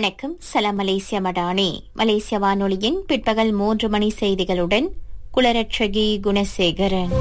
வணக்கம் சலாம் மலேசியா மடானி மலேசிய வானொலியின் பிற்பகல் மூன்று மணி செய்திகளுடன் குலரட்சகி குணசேகரன்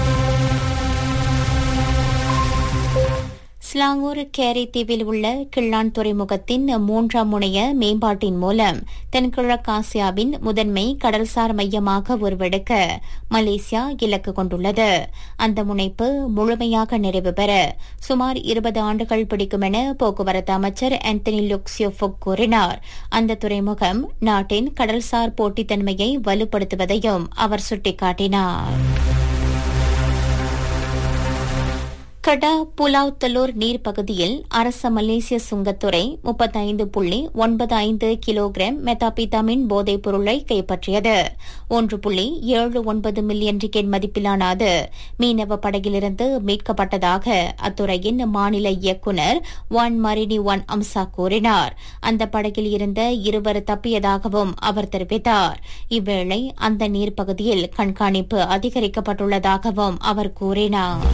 ஸ்லாங்கூர் கேரி தீவில் உள்ள கிள்ளான் துறைமுகத்தின் மூன்றாம் முனைய மேம்பாட்டின் மூலம் தென்கிழக்காசியாவின் முதன்மை கடல்சார் மையமாக உருவெடுக்க மலேசியா இலக்கு கொண்டுள்ளது அந்த முனைப்பு முழுமையாக நிறைவு பெற சுமார் இருபது ஆண்டுகள் பிடிக்கும் என போக்குவரத்து அமைச்சர் ஆந்தனி லுக்சியோஃபுக் கூறினார் அந்த துறைமுகம் நாட்டின் கடல்சார் போட்டித்தன்மையை வலுப்படுத்துவதையும் அவர் சுட்டிக்காட்டினார் கடா புலாவ் தலூர் நீர் பகுதியில் அரச மலேசிய சுங்கத்துறை முப்பத்தைந்து புள்ளி ஒன்பது ஐந்து கிலோகிராம் மெத்தாபிதாமின் போதைப் பொருளை கைப்பற்றியது ஒன்று புள்ளி ஏழு ஒன்பது மில்லியன் ரிக்கெட் மதிப்பிலான அது மீனவ படகிலிருந்து மீட்கப்பட்டதாக அத்துறையின் மாநில இயக்குநர் வான் மரினி ஒன் அம்சா கூறினார் அந்த படகில் இருந்த இருவர் தப்பியதாகவும் அவர் தெரிவித்தார் இவ்வேளை அந்த நீர்ப்பகுதியில் கண்காணிப்பு அதிகரிக்கப்பட்டுள்ளதாகவும் அவர் கூறினார்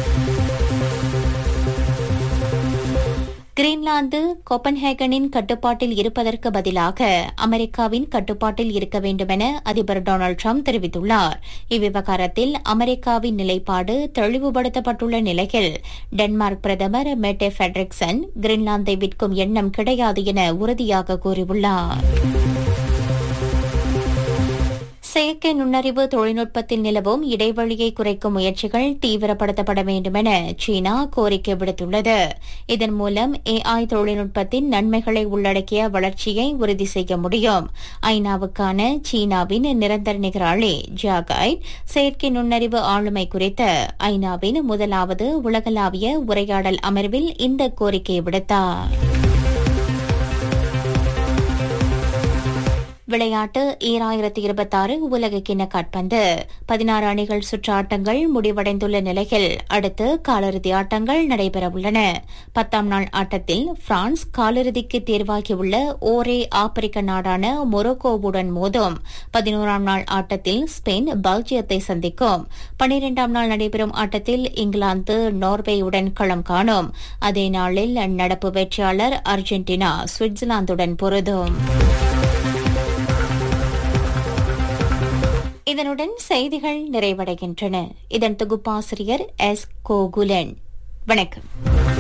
கிரீன்லாந்து கோப்பன்ஹேகனின் கட்டுப்பாட்டில் இருப்பதற்கு பதிலாக அமெரிக்காவின் கட்டுப்பாட்டில் இருக்க வேண்டுமென அதிபர் டொனால்டு ட்ரம்ப் தெரிவித்துள்ளார் இவ்விவகாரத்தில் அமெரிக்காவின் நிலைப்பாடு தெளிவுபடுத்தப்பட்டுள்ள நிலையில் டென்மார்க் பிரதமர் மெட்டே ஃபெட்ரிக்சன் கிரீன்லாந்தை விற்கும் எண்ணம் கிடையாது என உறுதியாக கூறியுள்ளார் செயற்கை நுண்ணறிவு தொழில்நுட்பத்தில் நிலவும் இடைவெளியை குறைக்கும் முயற்சிகள் தீவிரப்படுத்தப்பட வேண்டும் என சீனா கோரிக்கை விடுத்துள்ளது இதன் மூலம் ஏஐ தொழில்நுட்பத்தின் நன்மைகளை உள்ளடக்கிய வளர்ச்சியை உறுதி செய்ய முடியும் ஐநாவுக்கான சீனாவின் நிரந்தர நிகராளி ஜாகாய் செயற்கை நுண்ணறிவு ஆளுமை குறித்த ஐநாவின் முதலாவது உலகளாவிய உரையாடல் அமர்வில் இந்த கோரிக்கை விடுத்தார் விளையாட்டு ஈராயிரத்தி இருபத்தாறு உலக கிண்ண காட்பந்து பதினாறு அணிகள் சுற்று ஆட்டங்கள் முடிவடைந்துள்ள நிலையில் அடுத்து காலிறுதி ஆட்டங்கள் நடைபெறவுள்ளன பத்தாம் நாள் ஆட்டத்தில் பிரான்ஸ் காலிறுதிக்கு தேர்வாகியுள்ள ஓரே ஆப்பிரிக்க நாடான மொரோக்கோவுடன் மோதும் பதினோராம் நாள் ஆட்டத்தில் ஸ்பெயின் பெல்ஜியத்தை சந்திக்கும் பனிரெண்டாம் நாள் நடைபெறும் ஆட்டத்தில் இங்கிலாந்து நார்வேயுடன் களம் காணும் அதே நாளில் நடப்பு வெற்றியாளர் அர்ஜென்டினா சுவிட்சர்லாந்துடன் பொருதும் இதனுடன் செய்திகள் நிறைவடைகின்றன இதன் தொகுப்பாசிரியர் எஸ் கோகுலன் வணக்கம்